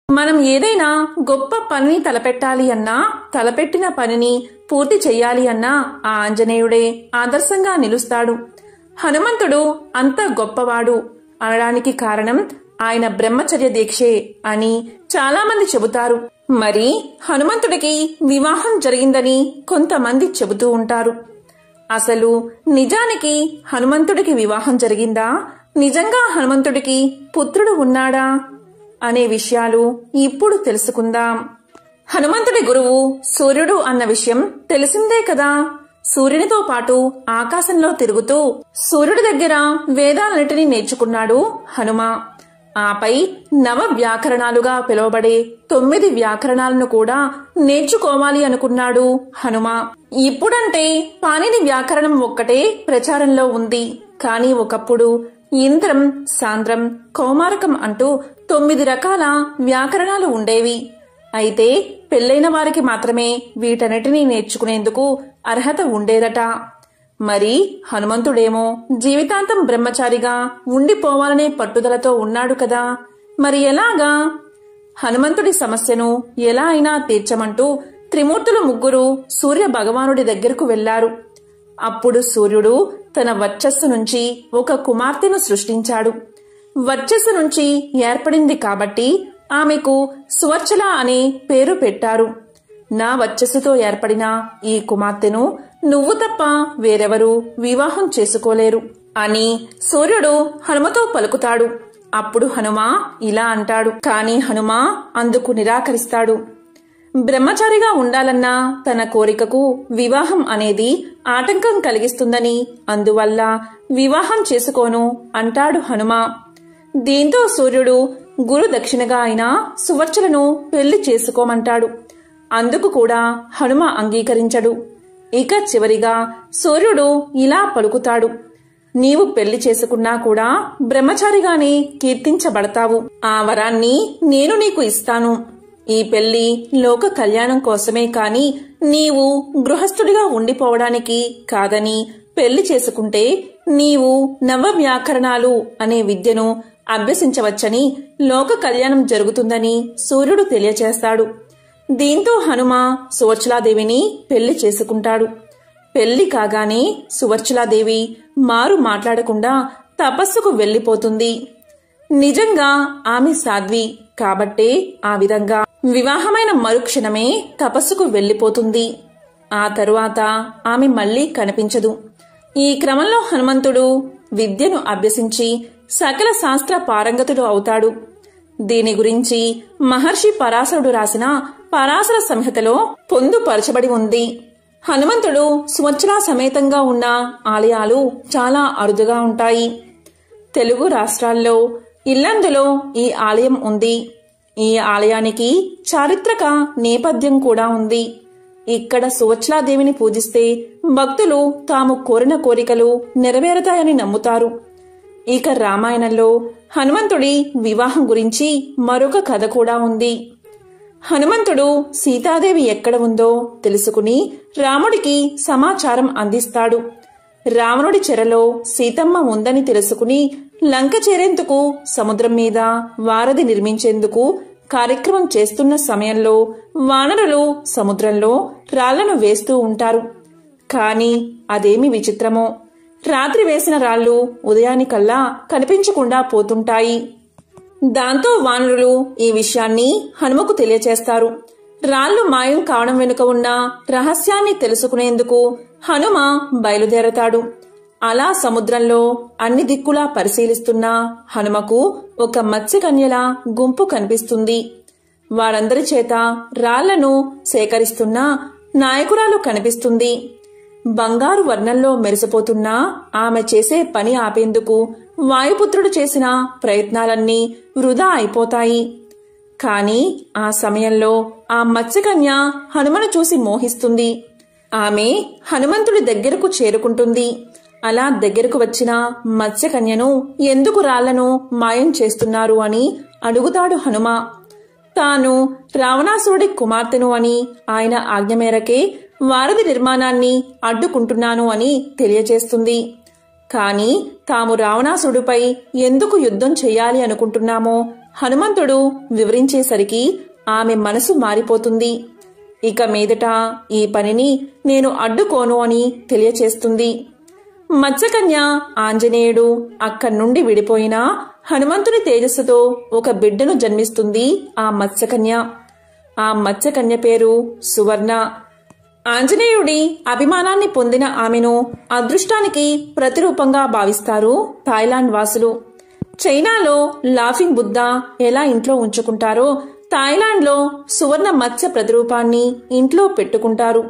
మనం ఏదైనా గొప్ప పనిని తలపెట్టాలి అన్నా తలపెట్టిన పనిని పూర్తి చెయ్యాలి అన్నా ఆ ఆంజనేయుడే ఆదర్శంగా నిలుస్తాడు హనుమంతుడు అంత గొప్పవాడు అనడానికి కారణం ఆయన బ్రహ్మచర్య దీక్షే అని చాలా మంది చెబుతారు మరి హనుమంతుడికి వివాహం జరిగిందని కొంతమంది చెబుతూ ఉంటారు అసలు నిజానికి హనుమంతుడికి వివాహం జరిగిందా నిజంగా హనుమంతుడికి పుత్రుడు ఉన్నాడా అనే విషయాలు ఇప్పుడు తెలుసుకుందాం హనుమంతుడి గురువు సూర్యుడు అన్న విషయం తెలిసిందే కదా సూర్యునితో పాటు ఆకాశంలో తిరుగుతూ సూర్యుడి దగ్గర వేదాలన్నిటినీ నేర్చుకున్నాడు హనుమ ఆపై నవ వ్యాకరణాలుగా పిలువబడే తొమ్మిది వ్యాకరణాలను కూడా నేర్చుకోవాలి అనుకున్నాడు హనుమ ఇప్పుడంటే పాణిని వ్యాకరణం ఒక్కటే ప్రచారంలో ఉంది కానీ ఒకప్పుడు ఇంద్రం సాంద్రం కౌమారకం అంటూ తొమ్మిది రకాల వ్యాకరణాలు ఉండేవి అయితే పెళ్లైన వారికి మాత్రమే వీటన్నిటినీ నేర్చుకునేందుకు అర్హత ఉండేదట మరి హనుమంతుడేమో జీవితాంతం బ్రహ్మచారిగా ఉండిపోవాలనే పట్టుదలతో ఉన్నాడు కదా మరి ఎలాగా హనుమంతుడి సమస్యను ఎలా అయినా తీర్చమంటూ త్రిమూర్తులు ముగ్గురు సూర్య భగవానుడి దగ్గరకు వెళ్లారు అప్పుడు సూర్యుడు తన వర్చస్సు నుంచి ఒక కుమార్తెను సృష్టించాడు వర్చస్సు నుంచి ఏర్పడింది కాబట్టి ఆమెకు సువర్చల అనే పేరు పెట్టారు నా వర్చస్సుతో ఏర్పడిన ఈ కుమార్తెను నువ్వు తప్ప వేరెవరూ వివాహం చేసుకోలేరు అని సూర్యుడు హనుమతో పలుకుతాడు అప్పుడు హనుమ ఇలా అంటాడు కాని హనుమ అందుకు నిరాకరిస్తాడు బ్రహ్మచారిగా ఉండాలన్న తన కోరికకు వివాహం అనేది ఆటంకం కలిగిస్తుందని అందువల్ల వివాహం చేసుకోను అంటాడు హనుమ దీంతో సూర్యుడు గురు దక్షిణగా అయిన సువర్చలను పెళ్లి చేసుకోమంటాడు అందుకు కూడా హనుమ అంగీకరించడు ఇక చివరిగా సూర్యుడు ఇలా పలుకుతాడు నీవు పెళ్లి చేసుకున్నా కూడా బ్రహ్మచారిగానే కీర్తించబడతావు ఆ వరాన్ని నేను నీకు ఇస్తాను ఈ పెళ్లి లోక కళ్యాణం కోసమే కాని నీవు గృహస్థుడిగా ఉండిపోవడానికి కాదని పెళ్లి చేసుకుంటే నీవు నవ వ్యాకరణాలు అనే విద్యను అభ్యసించవచ్చని లోక కళ్యాణం జరుగుతుందని సూర్యుడు తెలియచేస్తాడు దీంతో హనుమ సువర్చలాదేవిని పెళ్లి చేసుకుంటాడు పెళ్లి కాగానే సువర్చలాదేవి మారు మాట్లాడకుండా తపస్సుకు వెళ్లిపోతుంది నిజంగా ఆమె సాధ్వి కాబట్టే ఆ విధంగా వివాహమైన మరుక్షణమే తపస్సుకు వెళ్లిపోతుంది ఆ తరువాత ఆమె మళ్లీ కనిపించదు ఈ క్రమంలో హనుమంతుడు విద్యను అభ్యసించి సకల శాస్త్ర పారంగతుడు అవుతాడు దీని గురించి మహర్షి పరాశరుడు రాసిన పరాశర సంహితలో పొందుపరచబడి ఉంది హనుమంతుడు సువచ్చలా సమేతంగా ఉన్న ఆలయాలు చాలా అరుదుగా ఉంటాయి తెలుగు రాష్ట్రాల్లో ఇల్లందులో ఈ ఆలయం ఉంది ఈ ఆలయానికి చారిత్రక నేపథ్యం కూడా ఉంది ఇక్కడ సువచ్చలాదేవిని పూజిస్తే భక్తులు తాము కోరిన కోరికలు నెరవేరుతాయని నమ్ముతారు ఇక రామాయణంలో హనుమంతుడి వివాహం గురించి మరొక కథ కూడా ఉంది హనుమంతుడు సీతాదేవి ఎక్కడ ఉందో తెలుసుకుని రాముడికి సమాచారం అందిస్తాడు రావణుడి చెరలో సీతమ్మ ఉందని తెలుసుకుని లంక చేరేందుకు సముద్రం మీద వారధి నిర్మించేందుకు కార్యక్రమం చేస్తున్న సమయంలో వానరులు సముద్రంలో రాళ్లను వేస్తూ ఉంటారు కాని అదేమి విచిత్రమో రాత్రి వేసిన రాళ్లు ఉదయానికల్లా కనిపించకుండా పోతుంటాయి దాంతో వానరులు ఈ విషయాన్ని హనుమకు తెలియచేస్తారు రాళ్లు మాయం కావడం వెనుక ఉన్న రహస్యాన్ని తెలుసుకునేందుకు హనుమ బయలుదేరతాడు అలా సముద్రంలో అన్ని దిక్కులా పరిశీలిస్తున్న హనుమకు ఒక మత్స్యకన్యల గుంపు కనిపిస్తుంది వారందరి చేత రాళ్లను సేకరిస్తున్న నాయకురాలు కనిపిస్తుంది బంగారు వర్ణంలో మెరిసిపోతున్న ఆమె చేసే పని ఆపేందుకు వాయుపుత్రుడు చేసిన ప్రయత్నాలన్నీ వృధా అయిపోతాయి కాని ఆ సమయంలో ఆ మత్స్యకన్య హనుమను చూసి మోహిస్తుంది ఆమె హనుమంతుడి దగ్గరకు చేరుకుంటుంది అలా దగ్గరకు వచ్చిన మత్స్యకన్యను ఎందుకు రాళ్లను మాయం చేస్తున్నారు అని అడుగుతాడు హనుమ తాను రావణాసురుడి కుమార్తెను అని ఆయన ఆజ్ఞ మేరకే వారధి నిర్మాణాన్ని అడ్డుకుంటున్నాను అని తెలియజేస్తుంది కాని తాము రావణాసుడిపై ఎందుకు యుద్ధం చేయాలి అనుకుంటున్నామో హనుమంతుడు వివరించేసరికి ఆమె మనసు మారిపోతుంది ఇక మీదట ఈ పనిని నేను అడ్డుకోను అని తెలియచేస్తుంది మత్స్యకన్య ఆంజనేయుడు అక్కడి నుండి విడిపోయినా హనుమంతుని తేజస్సుతో ఒక బిడ్డను జన్మిస్తుంది ఆ మత్స్యకన్య ఆ మత్స్యకన్య పేరు సువర్ణ ఆంజనేయుడి అభిమానాన్ని పొందిన ఆమెను అదృష్టానికి ప్రతిరూపంగా భావిస్తారు థాయిలాండ్ వాసులు చైనాలో లాఫింగ్ బుద్ధ ఎలా ఇంట్లో ఉంచుకుంటారో థాయిలాండ్లో సువర్ణ మత్స్య ప్రతిరూపాన్ని ఇంట్లో పెట్టుకుంటారు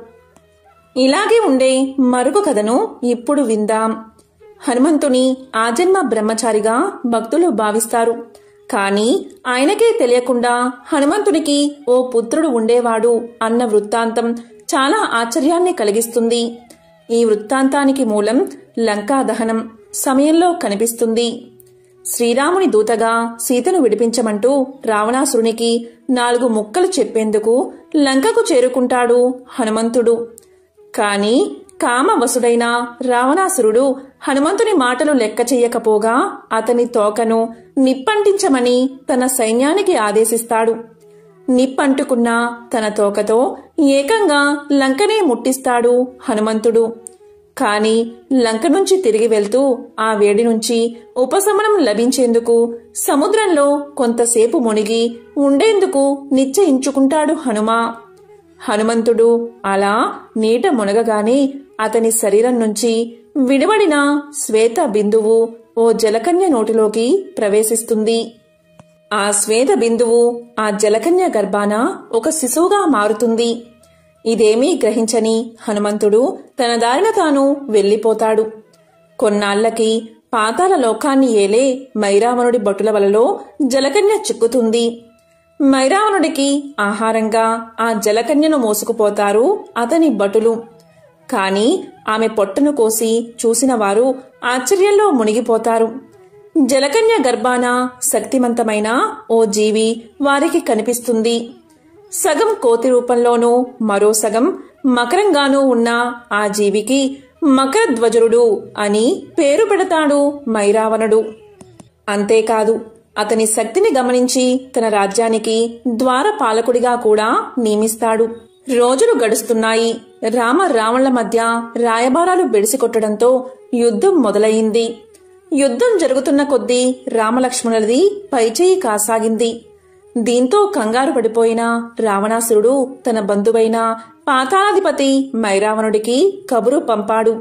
ఇలాగే ఉండే మరొక కథను ఇప్పుడు విందాం హనుమంతుని ఆజన్మ బ్రహ్మచారిగా భక్తులు భావిస్తారు కాని ఆయనకే తెలియకుండా హనుమంతునికి ఓ పుత్రుడు ఉండేవాడు అన్న వృత్తాంతం చాలా ఆశ్చర్యాన్ని కలిగిస్తుంది ఈ వృత్తాంతానికి మూలం లంకా దహనం సమయంలో కనిపిస్తుంది శ్రీరాముని దూతగా సీతను విడిపించమంటూ రావణాసురునికి నాలుగు ముక్కలు చెప్పేందుకు లంకకు చేరుకుంటాడు హనుమంతుడు కాని కామవసుడైన రావణాసురుడు హనుమంతుని మాటలు లెక్క చెయ్యకపోగా అతని తోకను నిప్పంటించమని తన సైన్యానికి ఆదేశిస్తాడు నిప్పంటుకున్న తన తోకతో ఏకంగా లంకనే ముట్టిస్తాడు హనుమంతుడు కాని లంక నుంచి తిరిగి వెళ్తూ ఆ వేడి నుంచి ఉపశమనం లభించేందుకు సముద్రంలో కొంతసేపు మునిగి ఉండేందుకు నిశ్చయించుకుంటాడు హనుమ హనుమంతుడు అలా నీట మునగగానే అతని శరీరం నుంచి విడివడిన శ్వేత బిందువు ఓ జలకన్య నోటిలోకి ప్రవేశిస్తుంది ఆ శ్వేత బిందువు ఆ జలకన్య గర్భాన ఒక శిశువుగా మారుతుంది ఇదేమీ గ్రహించని హనుమంతుడు తన దారిన తాను వెళ్ళిపోతాడు కొన్నాళ్లకి పాతాల లోకాన్ని ఏలే మైరావణుడి బొట్టుల వలలో జలకన్య చిక్కుతుంది మైరావణుడికి ఆహారంగా ఆ జలకన్యను మోసుకుపోతారు అతని భటులు కాని ఆమె పొట్టను కోసి చూసిన వారు ఆశ్చర్యంలో మునిగిపోతారు జలకన్య గర్భాన శక్తిమంతమైన ఓ జీవి వారికి కనిపిస్తుంది సగం కోతి రూపంలోనూ మరో సగం మకరంగానూ ఉన్న ఆ జీవికి మకరధ్వజరుడు అని పేరు పెడతాడు మైరావణుడు అంతేకాదు అతని శక్తిని గమనించి తన రాజ్యానికి ద్వారపాలకుడిగా కూడా నియమిస్తాడు రోజులు గడుస్తున్నాయి రామ రావణుల మధ్య రాయబారాలు బెడిసికొట్టడంతో యుద్ధం మొదలయింది యుద్ధం జరుగుతున్న కొద్దీ రామలక్ష్మణులది పైచేయి కాసాగింది దీంతో కంగారు పడిపోయిన రావణాసురుడు తన బంధువైన పాతాళాధిపతి మైరావణుడికి కబురు పంపాడు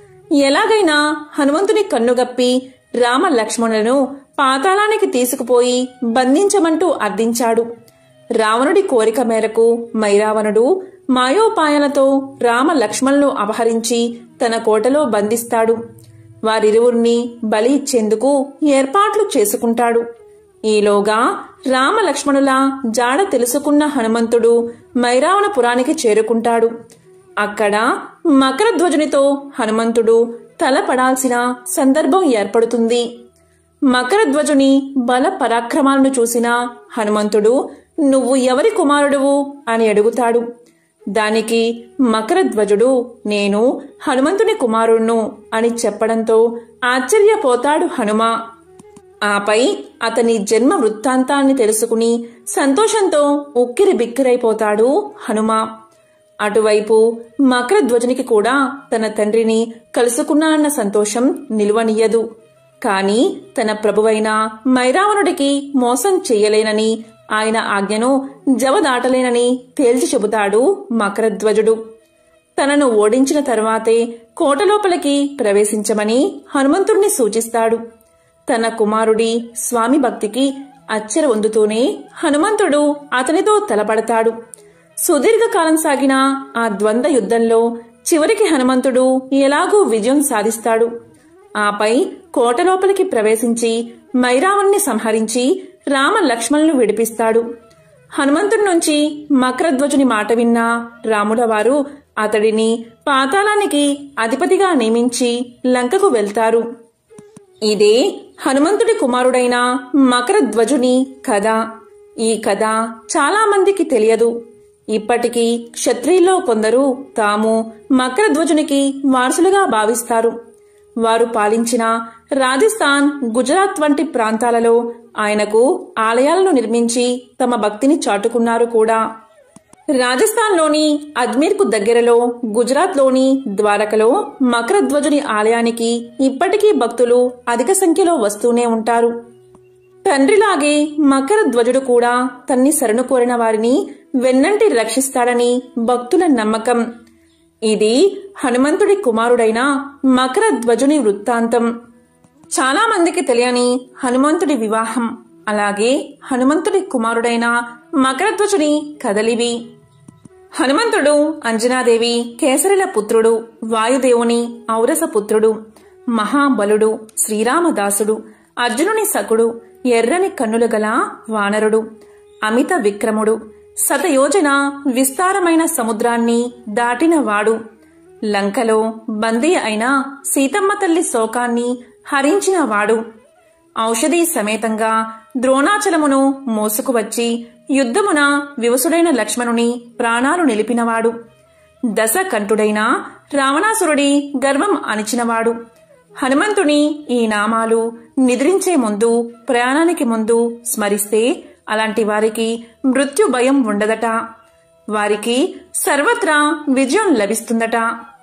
ఎలాగైనా హనుమంతుని కన్నుగప్పి రామ లక్ష్మణులను పాతాళానికి తీసుకుపోయి బంధించమంటూ అర్థించాడు రావణుడి కోరిక మేరకు మైరావణుడు మాయోపాయాలతో రామ లక్ష్మణులను అపహరించి తన కోటలో బంధిస్తాడు వారిరువురిని బలి ఇచ్చేందుకు ఏర్పాట్లు చేసుకుంటాడు ఈలోగా రామ లక్ష్మణుల జాడ తెలుసుకున్న హనుమంతుడు మైరావణపురానికి చేరుకుంటాడు అక్కడ మకరధ్వజునితో హనుమంతుడు తలపడాల్సిన సందర్భం ఏర్పడుతుంది మకరధ్వజుని బల పరాక్రమాలను చూసిన హనుమంతుడు నువ్వు ఎవరి కుమారుడువు అని అడుగుతాడు దానికి మకరధ్వజుడు నేను హనుమంతుని కుమారుణ్ణు అని చెప్పడంతో ఆశ్చర్యపోతాడు హనుమ ఆపై అతని జన్మ వృత్తాంతాన్ని తెలుసుకుని సంతోషంతో ఉక్కిరి బిక్కిరైపోతాడు హనుమ అటువైపు మకరధ్వజునికి కూడా తన తండ్రిని కలుసుకున్నానన్న సంతోషం నిలువనియ్యదు కాని తన ప్రభువైన మైరావణుడికి మోసం చెయ్యలేనని ఆయన ఆజ్ఞను జవదాటలేనని తేల్చి చెబుతాడు మకరధ్వజుడు తనను ఓడించిన తర్వాతే కోటలోపలికి ప్రవేశించమని హనుమంతుడిని సూచిస్తాడు తన కుమారుడి స్వామి భక్తికి అచ్చర వందుతూనే హనుమంతుడు అతనితో తలపడతాడు సుదీర్ఘకాలం సాగిన ఆ ద్వంద్వ యుద్ధంలో చివరికి హనుమంతుడు ఎలాగూ విజయం సాధిస్తాడు ఆపై కోట లోపలికి ప్రవేశించి మైరావణ్ణి సంహరించి రామ లక్ష్మణులు విడిపిస్తాడు హనుమంతుడి నుంచి మకరధ్వజుని మాట విన్న రాముల వారు అతడిని పాతాళానికి అధిపతిగా నియమించి లంకకు వెళ్తారు ఇదే హనుమంతుడి కుమారుడైన మకరధ్వజుని కథ ఈ కథ చాలా మందికి తెలియదు ఇప్పటికీ క్షత్రియుల్లో కొందరు తాము మకరధ్వజునికి వారసులుగా భావిస్తారు వారు పాలించిన రాజస్థాన్ గుజరాత్ వంటి ప్రాంతాలలో ఆయనకు ఆలయాలను నిర్మించి తమ భక్తిని చాటుకున్నారు కూడా రాజస్థాన్లోని అజ్మీర్కు దగ్గరలో గుజరాత్లోని ద్వారకలో మకరధ్వజుని ఆలయానికి ఇప్పటికీ భక్తులు అధిక సంఖ్యలో వస్తూనే ఉంటారు తండ్రిలాగే మకర ధ్వజుడు కూడా తన్ని శరణు కోరిన వారిని వెన్నంటి రక్షిస్తాడని భక్తుల నమ్మకం ఇది హనుమంతుడి కుమారుడైన మకర ధ్వజుని వృత్తాంతం చాలా మందికి తెలియని హనుమంతుడి వివాహం అలాగే హనుమంతుడి కుమారుడైన మకరధ్వజుని కదలివి హనుమంతుడు అంజనాదేవి కేసరిల పుత్రుడు వాయుదేవుని ఔరస పుత్రుడు మహాబలుడు శ్రీరామదాసుడు అర్జునుని సకుడు ఎర్రని కన్నులు గల వానరుడు అమిత విక్రముడు శతయోజన విస్తారమైన సముద్రాన్ని దాటినవాడు లంకలో బందీ అయిన సీతమ్మ తల్లి శోకాన్ని హరించినవాడు ఔషధి సమేతంగా ద్రోణాచలమును మోసుకువచ్చి యుద్ధమున వివసుడైన లక్ష్మణుని ప్రాణాలు నిలిపినవాడు దశకంఠుడైన రావణాసురుడి గర్వం అణిచినవాడు హనుమంతుని ఈ నామాలు నిద్రించే ముందు ప్రయాణానికి ముందు స్మరిస్తే అలాంటి వారికి మృత్యు భయం ఉండదట వారికి సర్వత్రా విజయం లభిస్తుందట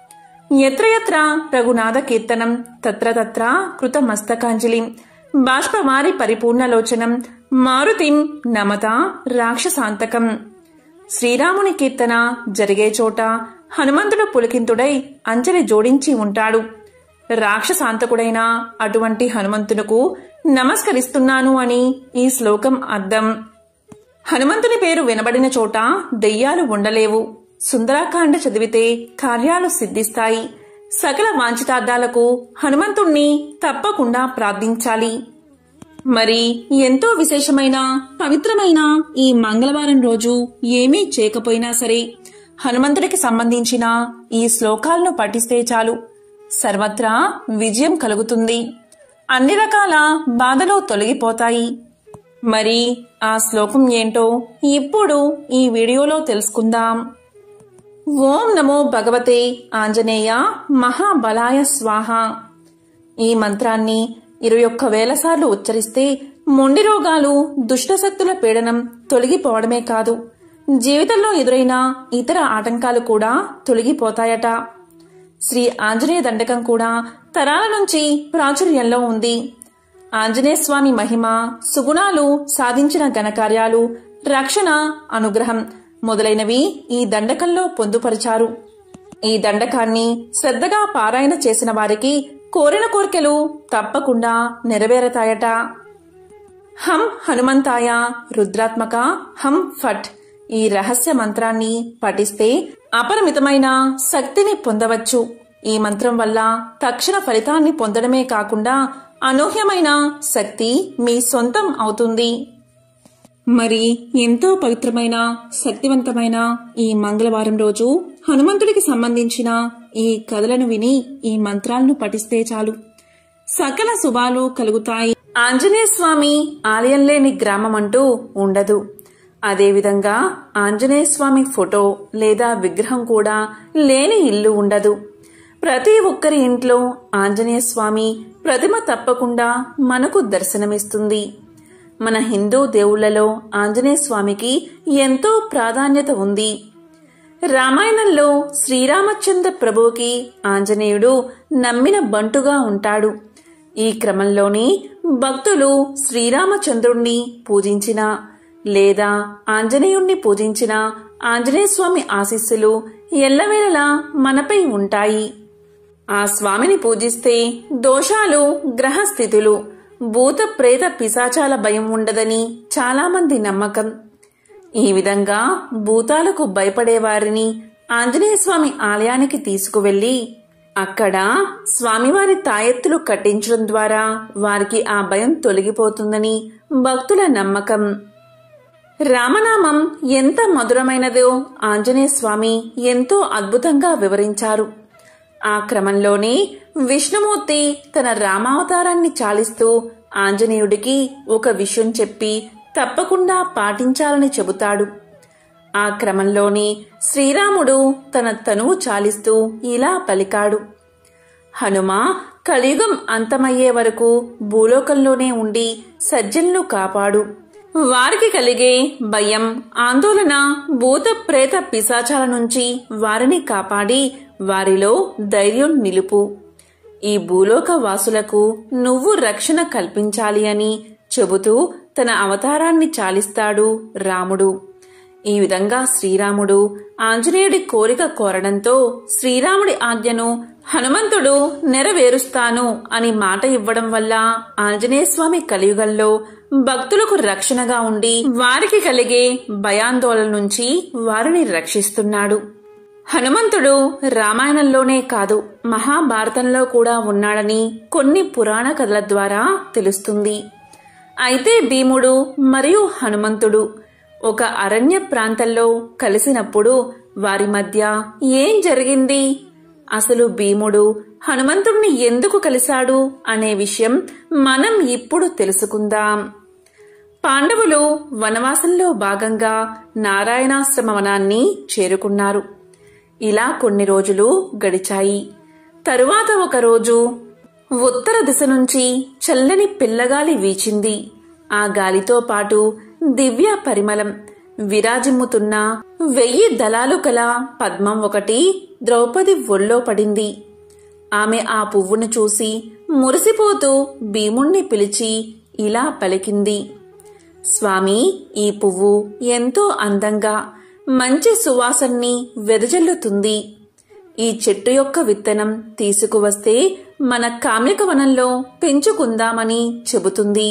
ఎత్ర ఎత్ర రఘునాథ కీర్తనం తత్ర తత్ర కృత మస్తకాంజలిం బాష్పవారి పరిపూర్ణలోచనం మారుతిం నమత రాక్షసాంతకం శ్రీరాముని కీర్తన జరిగే చోట హనుమంతుడు పులికింతుడై అంజలి జోడించి ఉంటాడు రాక్షసాంతకుడైన అటువంటి హనుమంతునకు నమస్కరిస్తున్నాను అని ఈ శ్లోకం అర్థం హనుమంతుని పేరు వినబడిన చోట దెయ్యాలు ఉండలేవు సుందరాకాండ చదివితే కార్యాలు సిద్ధిస్తాయి సకల వాంఛితార్థాలకు హనుమంతుణ్ణి తప్పకుండా ప్రార్థించాలి మరి ఎంతో విశేషమైన పవిత్రమైన ఈ మంగళవారం రోజు ఏమీ చేయకపోయినా సరే హనుమంతుడికి సంబంధించిన ఈ శ్లోకాలను పఠిస్తే చాలు సర్వత్రా విజయం కలుగుతుంది అన్ని రకాల బాధలు తొలగిపోతాయి మరి ఆ శ్లోకం ఏంటో ఇప్పుడు ఈ వీడియోలో తెలుసుకుందాం ఓం నమో భగవతే ఆంజనేయ మహాబలాయ స్వాహ ఈ మంత్రాన్ని ఇరవై ఒక్క వేల సార్లు ఉచ్చరిస్తే మొండి రోగాలు దుష్టశక్తుల పీడనం తొలగిపోవడమే కాదు జీవితంలో ఎదురైన ఇతర ఆటంకాలు కూడా తొలగిపోతాయట శ్రీ ఆంజనేయ దండకం కూడా తరాల నుంచి ప్రాచుర్యంలో ఉంది ఆంజనేయ స్వామి మహిమ సుగుణాలు సాధించిన ఘనకార్యాలు రక్షణ అనుగ్రహం మొదలైనవి ఈ దండకంలో పొందుపరిచారు ఈ దండకాన్ని శ్రద్ధగా పారాయణ చేసిన వారికి కోరిన కోరికలు తప్పకుండా నెరవేరతాయట హం హనుమంతాయ రుద్రాత్మక హం ఫట్ ఈ రహస్య మంత్రాన్ని పఠిస్తే అపరిమితమైన శక్తిని పొందవచ్చు ఈ మంత్రం వల్ల తక్షణ ఫలితాన్ని పొందడమే కాకుండా అనూహ్యమైన శక్తి మీ సొంతం అవుతుంది మరి ఎంతో పవిత్రమైన శక్తివంతమైన ఈ మంగళవారం రోజు హనుమంతుడికి సంబంధించిన ఈ కథలను విని ఈ మంత్రాలను పఠిస్తే చాలు సకల శుభాలు కలుగుతాయి ఆంజనేయ స్వామి ఆలయం లేని గ్రామం అంటూ ఉండదు అదేవిధంగా ఆంజనేయ స్వామి ఫోటో లేదా విగ్రహం కూడా లేని ఇల్లు ఉండదు ప్రతి ఒక్కరి ఇంట్లో ఆంజనేయ స్వామి ప్రతిమ తప్పకుండా మనకు దర్శనమిస్తుంది మన హిందూ దేవుళ్లలో ఆంజనేయ స్వామికి ఎంతో ప్రాధాన్యత ఉంది రామాయణంలో శ్రీరామచంద్ర ప్రభువుకి ఆంజనేయుడు నమ్మిన బంటుగా ఉంటాడు ఈ క్రమంలోని భక్తులు శ్రీరామచంద్రుణ్ణి పూజించిన లేదా ఆంజనేయుణ్ణి పూజించిన ఆంజనేయ స్వామి ఆశీస్సులు ఎల్లవేళలా మనపై ఉంటాయి ఆ స్వామిని పూజిస్తే దోషాలు గ్రహస్థితులు భూత ప్రేత పిశాచాల భయం ఉండదని చాలామంది నమ్మకం ఈ విధంగా భూతాలకు భయపడేవారిని ఆంజనేయ స్వామి ఆలయానికి తీసుకువెళ్లి అక్కడ స్వామివారి తాయెత్తులు కట్టించడం ద్వారా వారికి ఆ భయం తొలగిపోతుందని భక్తుల నమ్మకం రామనామం ఎంత మధురమైనదో ఆంజనేయ స్వామి ఎంతో అద్భుతంగా వివరించారు ఆ క్రమంలోనే విష్ణుమూర్తి తన రామావతారాన్ని చాలిస్తూ ఆంజనేయుడికి ఒక విషయం చెప్పి తప్పకుండా పాటించాలని చెబుతాడు ఆ క్రమంలోనే శ్రీరాముడు తన తనువు చాలిస్తూ ఇలా పలికాడు హనుమ కలియుగం అంతమయ్యే వరకు భూలోకంలోనే ఉండి సజ్జనులు కాపాడు వారికి కలిగే భయం ఆందోళన భూత ప్రేత పిశాచాల నుంచి వారిని కాపాడి వారిలో ధైర్యం నిలుపు ఈ భూలోక వాసులకు నువ్వు రక్షణ కల్పించాలి అని చెబుతూ తన అవతారాన్ని చాలిస్తాడు రాముడు ఈ విధంగా శ్రీరాముడు ఆంజనేయుడి కోరిక కోరడంతో శ్రీరాముడి ఆజ్ఞను హనుమంతుడు నెరవేరుస్తాను అని మాట ఇవ్వడం వల్ల ఆంజనేయ స్వామి కలియుగంలో భక్తులకు రక్షణగా ఉండి వారికి కలిగే భయాందోళన నుంచి వారిని రక్షిస్తున్నాడు హనుమంతుడు రామాయణంలోనే కాదు మహాభారతంలో కూడా ఉన్నాడని కొన్ని పురాణ కథల ద్వారా తెలుస్తుంది అయితే భీముడు మరియు హనుమంతుడు ఒక అరణ్య ప్రాంతంలో కలిసినప్పుడు వారి మధ్య ఏం జరిగింది అసలు భీముడు హనుమంతుడిని ఎందుకు కలిశాడు అనే విషయం మనం ఇప్పుడు తెలుసుకుందాం పాండవులు వనవాసంలో భాగంగా నారాయణాశ్రమ వనాన్ని చేరుకున్నారు ఇలా కొన్ని రోజులు గడిచాయి తరువాత ఒక రోజు ఉత్తర దిశ నుంచి చల్లని పిల్లగాలి వీచింది ఆ గాలితో పాటు దివ్య పరిమళం విరాజిమ్ముతున్న వెయ్యి దళాలు కల పద్మం ఒకటి ద్రౌపది ఒళ్ళో పడింది ఆమె ఆ పువ్వును చూసి మురిసిపోతూ భీముణ్ణి పిలిచి ఇలా పలికింది స్వామి ఈ పువ్వు ఎంతో అందంగా మంచి సువాసన్ని వెదజల్లుతుంది ఈ చెట్టు యొక్క విత్తనం తీసుకువస్తే మన కామ్యక వనంలో పెంచుకుందామని చెబుతుంది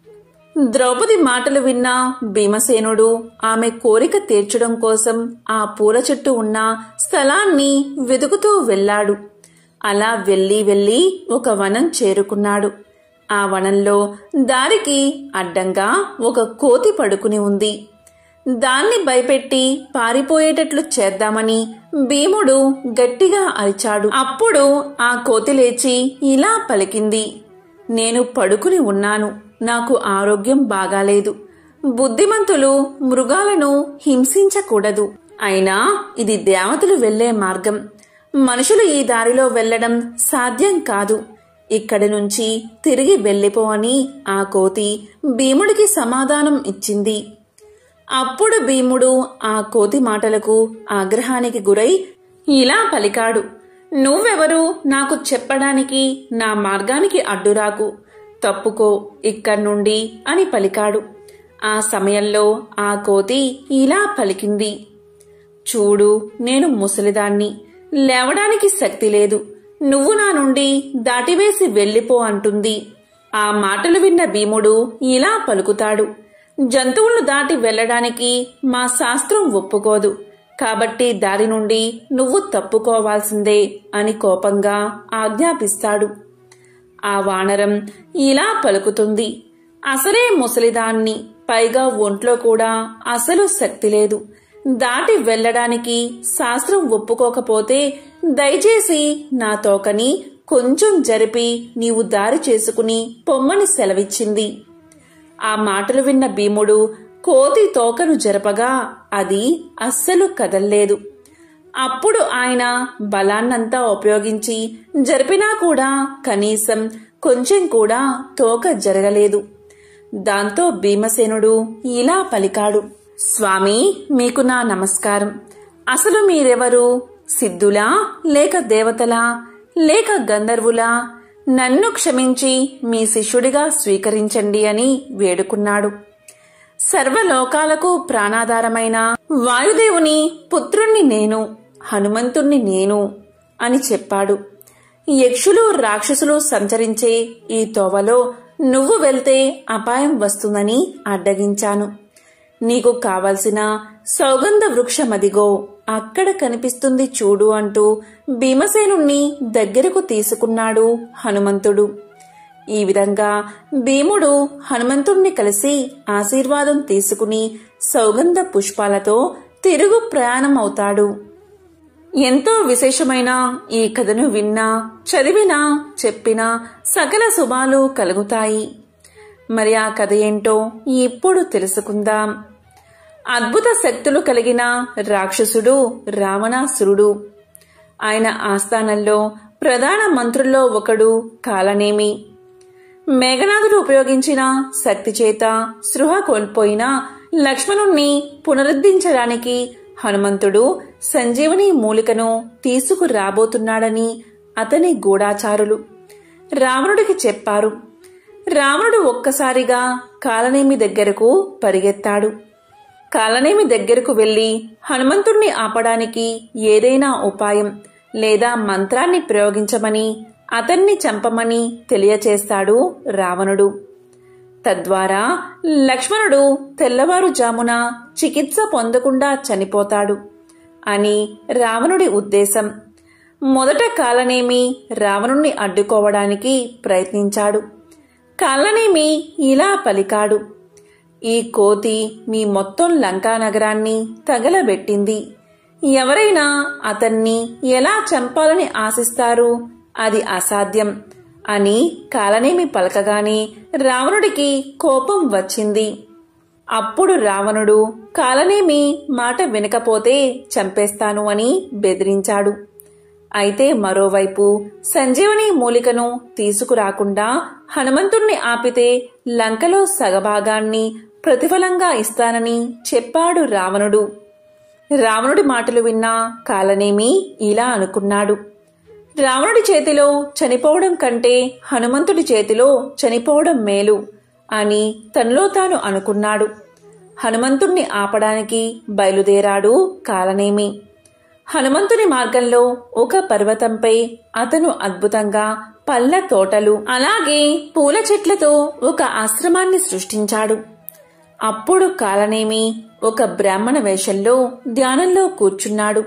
ద్రౌపది మాటలు విన్న భీమసేనుడు ఆమె కోరిక తీర్చడం కోసం ఆ పూల చెట్టు ఉన్న స్థలాన్ని వెతుకుతూ వెళ్ళాడు అలా వెళ్ళి వెళ్ళి ఒక వనం చేరుకున్నాడు ఆ వనంలో దారికి అడ్డంగా ఒక కోతి పడుకుని ఉంది దాన్ని భయపెట్టి పారిపోయేటట్లు చేద్దామని భీముడు గట్టిగా అరిచాడు అప్పుడు ఆ కోతి లేచి ఇలా పలికింది నేను పడుకుని ఉన్నాను నాకు ఆరోగ్యం బాగాలేదు బుద్ధిమంతులు మృగాలను హింసించకూడదు అయినా ఇది దేవతలు వెళ్లే మార్గం మనుషులు ఈ దారిలో వెళ్లడం సాధ్యం కాదు ఇక్కడి నుంచి తిరిగి వెళ్ళిపో అని ఆ కోతి భీముడికి సమాధానం ఇచ్చింది అప్పుడు భీముడు ఆ కోతి మాటలకు ఆగ్రహానికి గురై ఇలా పలికాడు నువ్వెవరు నాకు చెప్పడానికి నా మార్గానికి అడ్డురాకు తప్పుకో ఇక్కడి నుండి అని పలికాడు ఆ సమయంలో ఆ కోతి ఇలా పలికింది చూడు నేను ముసలిదాన్ని లేవడానికి శక్తి లేదు నువ్వు నా నుండి దాటివేసి వెళ్ళిపో అంటుంది ఆ మాటలు విన్న భీముడు ఇలా పలుకుతాడు జంతువులను దాటి వెళ్ళడానికి మా శాస్త్రం ఒప్పుకోదు కాబట్టి దారి నుండి నువ్వు తప్పుకోవాల్సిందే అని కోపంగా ఆజ్ఞాపిస్తాడు ఆ వానరం ఇలా పలుకుతుంది అసలే ముసలిదాన్ని పైగా ఒంట్లో కూడా అసలు శక్తి లేదు దాటి వెళ్ళడానికి శాస్త్రం ఒప్పుకోకపోతే దయచేసి నా తోకని కొంచెం జరిపి నీవు దారి చేసుకుని పొమ్మని సెలవిచ్చింది ఆ మాటలు విన్న భీముడు కోతి తోకను జరపగా అది అస్సలు కదల్లేదు అప్పుడు ఆయన బలాన్నంతా ఉపయోగించి జరిపినా కూడా కనీసం కొంచెం కూడా తోక జరగలేదు దాంతో భీమసేనుడు ఇలా పలికాడు స్వామి మీకు నా నమస్కారం అసలు మీరెవరు సిద్ధులా లేక దేవతలా లేక గంధర్వులా నన్ను క్షమించి మీ శిష్యుడిగా స్వీకరించండి అని వేడుకున్నాడు సర్వలోకాలకు ప్రాణాధారమైన వాయుదేవుని పుత్రుణ్ణి నేను హనుమంతుణ్ణి నేను అని చెప్పాడు యక్షులు రాక్షసులు సంచరించే ఈ తోవలో నువ్వు వెళ్తే అపాయం వస్తుందని అడ్డగించాను నీకు కావలసిన సౌగంధ వృక్షమదిగో అక్కడ కనిపిస్తుంది చూడు అంటూ భీమసేనుణ్ణి దగ్గరకు తీసుకున్నాడు హనుమంతుడు ఈ విధంగా భీముడు హనుమంతుణ్ణి కలిసి ఆశీర్వాదం తీసుకుని సౌగంధ పుష్పాలతో తిరుగు ప్రయాణం అవుతాడు ఎంతో విశేషమైన ఈ కథను విన్నా చదివినా చెప్పినా సకల శుభాలు కలుగుతాయి మరి ఆ కథ ఏంటో ఇప్పుడు తెలుసుకుందాం అద్భుత శక్తులు కలిగిన రాక్షసుడు రావణాసురుడు ఆయన ఆస్థానంలో ప్రధాన మంత్రుల్లో ఒకడు కాలనేమి మేఘనాథుడు ఉపయోగించిన శక్తి చేత స్పృహ కోల్పోయిన లక్ష్మణుణ్ణి పునరుద్ధరించడానికి హనుమంతుడు సంజీవని మూలికను తీసుకురాబోతున్నాడని అతని గూఢాచారులు రావణుడికి చెప్పారు రావణుడు ఒక్కసారిగా కాలనేమి దగ్గరకు పరిగెత్తాడు కాలనేమి దగ్గరకు వెళ్లి హనుమంతుణ్ణి ఆపడానికి ఏదైనా ఉపాయం లేదా మంత్రాన్ని ప్రయోగించమని అతన్ని చంపమని తెలియచేస్తాడు రావణుడు తద్వారా లక్ష్మణుడు తెల్లవారుజామున చికిత్స పొందకుండా చనిపోతాడు అని రావణుడి ఉద్దేశం మొదట కాలనేమి రావణుణ్ణి అడ్డుకోవడానికి ప్రయత్నించాడు కాలనేమి ఇలా పలికాడు ఈ కోతి మీ మొత్తం లంకా నగరాన్ని తగలబెట్టింది ఎవరైనా అతన్ని ఎలా చంపాలని ఆశిస్తారు అది అసాధ్యం అని కాలనేమి పలకగానే రావణుడికి కోపం వచ్చింది అప్పుడు రావణుడు కాలనేమి మాట వినకపోతే చంపేస్తాను అని బెదిరించాడు అయితే మరోవైపు సంజీవని మూలికను తీసుకురాకుండా హనుమంతుణ్ణి ఆపితే లంకలో సగభాగాన్ని ప్రతిఫలంగా ఇస్తానని చెప్పాడు రావణుడు రావణుడి మాటలు విన్న కాలనేమి ఇలా అనుకున్నాడు రావణుడి చేతిలో చనిపోవడం కంటే హనుమంతుడి చేతిలో చనిపోవడం మేలు అని తనలో తాను అనుకున్నాడు హనుమంతుణ్ణి ఆపడానికి బయలుదేరాడు కాలనేమి హనుమంతుని మార్గంలో ఒక పర్వతంపై అతను అద్భుతంగా పళ్ళ తోటలు అలాగే పూల చెట్లతో ఒక ఆశ్రమాన్ని సృష్టించాడు అప్పుడు కాలనేమి ఒక బ్రాహ్మణ వేషంలో ధ్యానంలో కూర్చున్నాడు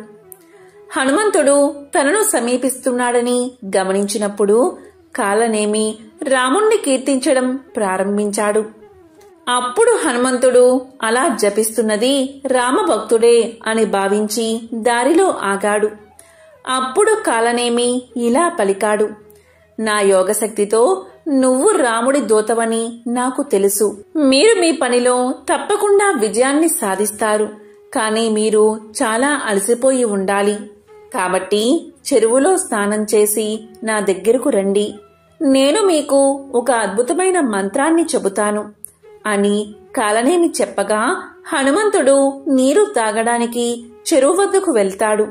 హనుమంతుడు తనను సమీపిస్తున్నాడని గమనించినప్పుడు కాలనేమి రాముణ్ణి కీర్తించడం ప్రారంభించాడు అప్పుడు హనుమంతుడు అలా జపిస్తున్నది రామభక్తుడే అని భావించి దారిలో ఆగాడు అప్పుడు కాలనేమి ఇలా పలికాడు నా యోగశక్తితో నువ్వు రాముడి దూతవని నాకు తెలుసు మీరు మీ పనిలో తప్పకుండా విజయాన్ని సాధిస్తారు కానీ మీరు చాలా అలసిపోయి ఉండాలి కాబట్టి చెరువులో స్నానం చేసి నా దగ్గరకు రండి నేను మీకు ఒక అద్భుతమైన మంత్రాన్ని చెబుతాను అని కాలనేమి చెప్పగా హనుమంతుడు నీరు తాగడానికి చెరువు వద్దకు వెళ్తాడు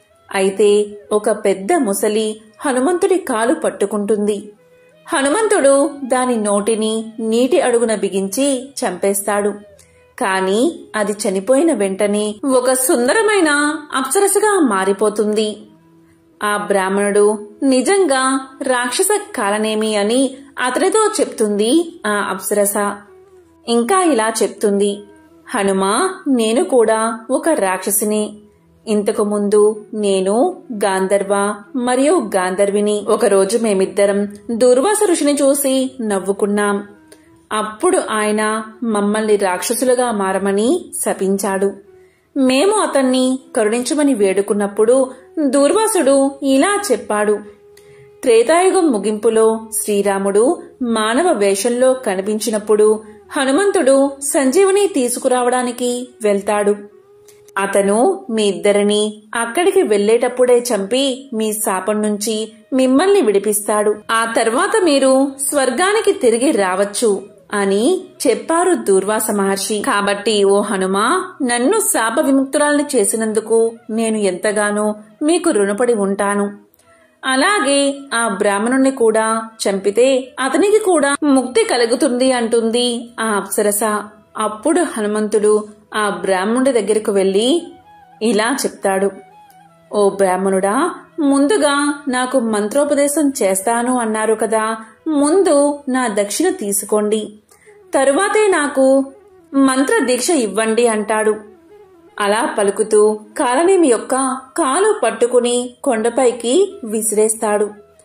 అయితే ఒక పెద్ద ముసలి హనుమంతుడి కాలు పట్టుకుంటుంది హనుమంతుడు దాని నోటిని నీటి అడుగున బిగించి చంపేస్తాడు కాని అది చనిపోయిన వెంటనే ఒక సుందరమైన అప్సరసగా మారిపోతుంది ఆ బ్రాహ్మణుడు నిజంగా రాక్షస కాలనేమి అని అతనితో చెప్తుంది ఆ అప్సరస ఇంకా ఇలా చెప్తుంది హనుమా నేను కూడా ఒక రాక్షసిని ఇంతకు ముందు నేను గాంధర్వ మరియు గాంధర్విని ఒకరోజు మేమిద్దరం దుర్వాస ఋషిని చూసి నవ్వుకున్నాం అప్పుడు ఆయన మమ్మల్ని రాక్షసులుగా మారమని శపించాడు మేము అతన్ని కరుణించమని వేడుకున్నప్పుడు దూర్వాసుడు ఇలా చెప్పాడు త్రేతాయుగం ముగింపులో శ్రీరాముడు మానవ వేషంలో కనిపించినప్పుడు హనుమంతుడు సంజీవని తీసుకురావడానికి వెళ్తాడు అతను మీ ఇద్దరిని అక్కడికి వెళ్లేటప్పుడే చంపి మీ శాపం నుంచి మిమ్మల్ని విడిపిస్తాడు ఆ తర్వాత మీరు స్వర్గానికి తిరిగి రావచ్చు అని చెప్పారు దూర్వాస మహర్షి కాబట్టి ఓ హనుమా నన్ను శాప విముక్తురాల్ని చేసినందుకు నేను ఎంతగానో మీకు రుణపడి ఉంటాను అలాగే ఆ బ్రాహ్మణుణ్ణి కూడా చంపితే అతనికి కూడా ముక్తి కలుగుతుంది అంటుంది ఆ అప్సరస అప్పుడు హనుమంతుడు ఆ బ్రాహ్మణుడి దగ్గరకు వెళ్లి ఇలా చెప్తాడు ఓ బ్రాహ్మణుడా ముందుగా నాకు మంత్రోపదేశం చేస్తాను అన్నారు కదా ముందు నా దక్షిణ తీసుకోండి తరువాతే నాకు మంత్ర దీక్ష ఇవ్వండి అంటాడు అలా పలుకుతూ కాలనేమి యొక్క కాలు పట్టుకుని కొండపైకి విసిరేస్తాడు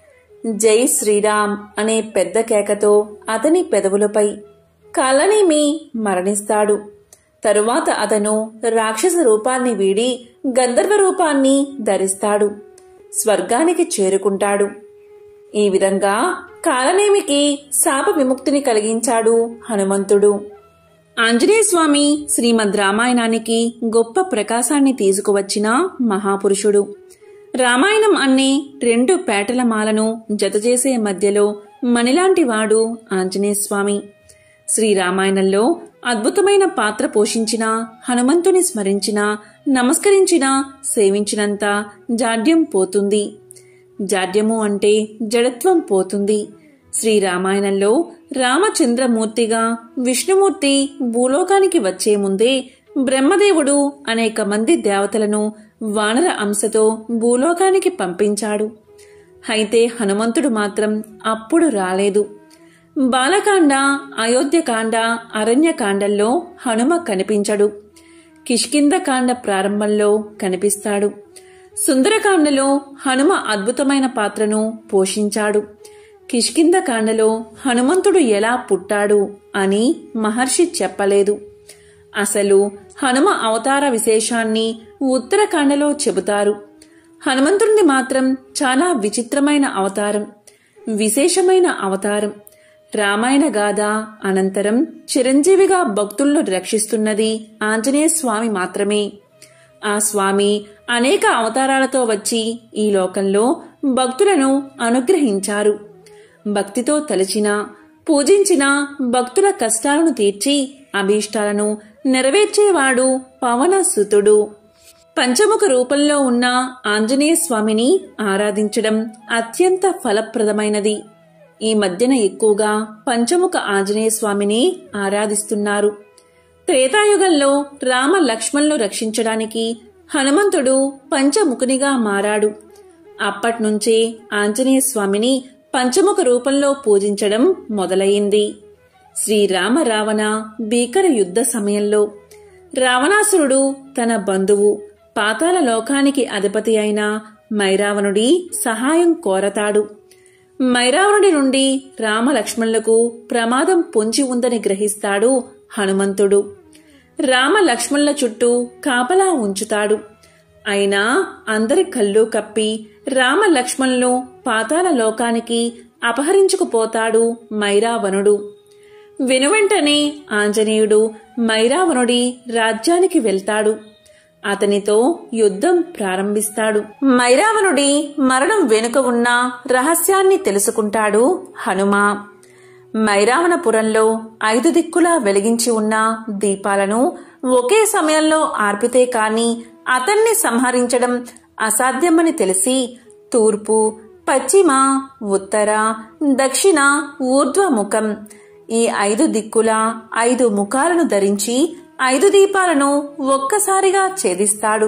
జై శ్రీరామ్ అనే పెద్ద కేకతో అతని పెదవులపై కాలనేమి మరణిస్తాడు తరువాత అతను రాక్షస రూపాన్ని వీడి గంధర్వ రూపాన్ని ధరిస్తాడు స్వర్గానికి చేరుకుంటాడు ఈ విధంగా కాలనేమికి శాప విముక్తిని కలిగించాడు హనుమంతుడు ఆంజనేయ స్వామి శ్రీమద్ రామాయణానికి గొప్ప ప్రకాశాన్ని తీసుకువచ్చిన మహాపురుషుడు రామాయణం అనే రెండు పేటల మాలను జతచేసే మధ్యలో మణిలాంటి వాడు ఆంజనేయస్వామి శ్రీరామాయణంలో అద్భుతమైన పాత్ర పోషించిన హనుమంతుని స్మరించిన నమస్కరించిన సేవించినంత జాడ్యం పోతుంది జాడ్యము అంటే జడత్వం పోతుంది శ్రీరామాయణంలో రామచంద్రమూర్తిగా విష్ణుమూర్తి భూలోకానికి వచ్చే ముందే బ్రహ్మదేవుడు అనేక మంది దేవతలను వానర అంశతో భూలోకానికి పంపించాడు అయితే హనుమంతుడు మాత్రం అప్పుడు రాలేదు బాలకాండ అయోధ్యకాండ అరణ్యకాండల్లో హనుమ కనిపించడు కిష్కిందకాండ ప్రారంభంలో కనిపిస్తాడు సుందరకాండలో హనుమ అద్భుతమైన పాత్రను పోషించాడు కిష్కిందకాండలో హనుమంతుడు ఎలా పుట్టాడు అని మహర్షి చెప్పలేదు అసలు హనుమ అవతార విశేషాన్ని ఉత్తరకాండలో చెబుతారు హనుమంతుడిది మాత్రం చాలా విచిత్రమైన అవతారం విశేషమైన అవతారం రామాయణ గాథ అనంతరం చిరంజీవిగా భక్తులను రక్షిస్తున్నది ఆంజనేయ స్వామి మాత్రమే ఆ స్వామి అనేక అవతారాలతో వచ్చి ఈ లోకంలో భక్తులను అనుగ్రహించారు భక్తితో తలచిన పూజించిన భక్తుల కష్టాలను తీర్చి అభీష్టాలను నెరవేర్చేవాడు పవన సుతుడు పంచముఖ రూపంలో ఉన్న ఆంజనేయ స్వామిని ఆరాధించడం అత్యంత ఫలప్రదమైనది ఈ మధ్యన ఎక్కువగా పంచముఖ ఆంజనేయ స్వామిని ఆరాధిస్తున్నారు త్రేతాయుగంలో రామ లక్ష్మణ్లు రక్షించడానికి హనుమంతుడు పంచముఖునిగా మారాడు అప్పట్నుంచే ఆంజనేయ స్వామిని పంచముఖ రూపంలో పూజించడం మొదలయింది శ్రీరామ రావణ భీకర యుద్ధ సమయంలో రావణాసురుడు తన బంధువు పాతాల లోకానికి అధిపతి అయిన మైరావణుడి సహాయం కోరతాడు మైరావణుడి నుండి రామలక్ష్మణులకు ప్రమాదం పొంచి ఉందని గ్రహిస్తాడు హనుమంతుడు రామ లక్ష్మణుల చుట్టూ కాపలా ఉంచుతాడు అయినా అందరి కళ్ళు కప్పి రామ లక్ష్మణులు పాతాల లోకానికి అపహరించుకుపోతాడు మైరావణుడు వెనువెంటనే ఆంజనేయుడు మైరావణుడి రాజ్యానికి వెళ్తాడు అతనితో యుద్ధం ప్రారంభిస్తాడు మైరావణుడి మరణం వెనుక ఉన్న రహస్యాన్ని తెలుసుకుంటాడు హనుమ మైరావణపురంలో ఐదు దిక్కులా వెలిగించి ఉన్న దీపాలను ఒకే సమయంలో ఆర్పితే కాని అతన్ని సంహరించడం అసాధ్యమని తెలిసి తూర్పు పశ్చిమ ఉత్తర దక్షిణ ఊర్ధ్వముఖం ఈ ఐదు దిక్కుల ఐదు ముఖాలను ధరించి ఐదు దీపాలను ఒక్కసారిగా ఛేదిస్తాడు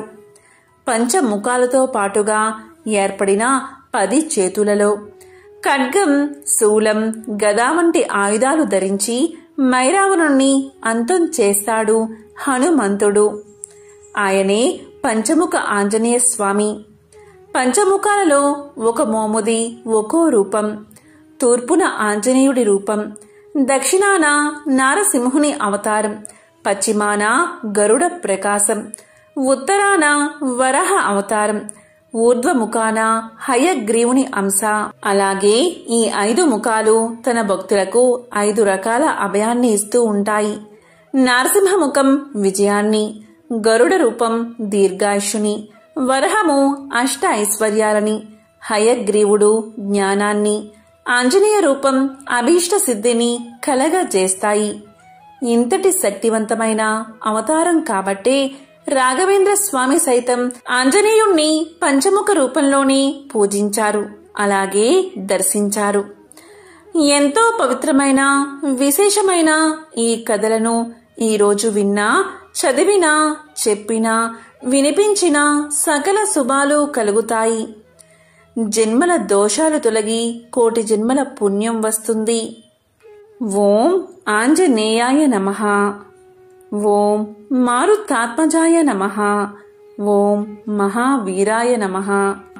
పంచముఖాలతో పాటుగా ఏర్పడిన పది చేతులలో ఖడ్గం శూలం గదా వంటి ఆయుధాలు ధరించి మైరావణుణ్ణి అంతం చేస్తాడు హనుమంతుడు ఆయనే పంచముఖ ఆంజనేయ స్వామి పంచముఖాలలో ఒక మోముది ఒక్కో రూపం తూర్పున ఆంజనేయుడి రూపం దక్షిణాన నారసింహుని అవతారం పశ్చిమాన గరుడ ప్రకాశం ఉత్తరాన వరహ అవతారం ఊర్ధ్వముఖాన హయగ్రీవుని అంశ అలాగే ఈ ఐదు ముఖాలు తన భక్తులకు ఐదు రకాల అభయాన్ని ఇస్తూ ఉంటాయి నారసింహముఖం విజయాన్ని గరుడ రూపం దీర్ఘాయుషుని వరహము అష్ట ఐశ్వర్యాలని హయగ్రీవుడు జ్ఞానాన్ని ఆంజనేయ రూపం అభీష్ట సిద్ధిని కలగజేస్తాయి ఇంతటి శక్తివంతమైన అవతారం కాబట్టే రాఘవేంద్ర స్వామి సైతం ఆంజనేయుణ్ణి పంచముఖ రూపంలోనే పూజించారు అలాగే దర్శించారు ఎంతో పవిత్రమైన విశేషమైన ఈ కథలను ఈరోజు విన్నా చదివినా చెప్పినా వినిపించిన సకల శుభాలు కలుగుతాయి జన్మల దోషాలు తొలగి కోటి జన్మల పుణ్యం వస్తుంది ఓం ఆంజనేయాయ నమ ఓం మారుతాత్మజాయ నమ ఓం మహావీరాయ నమ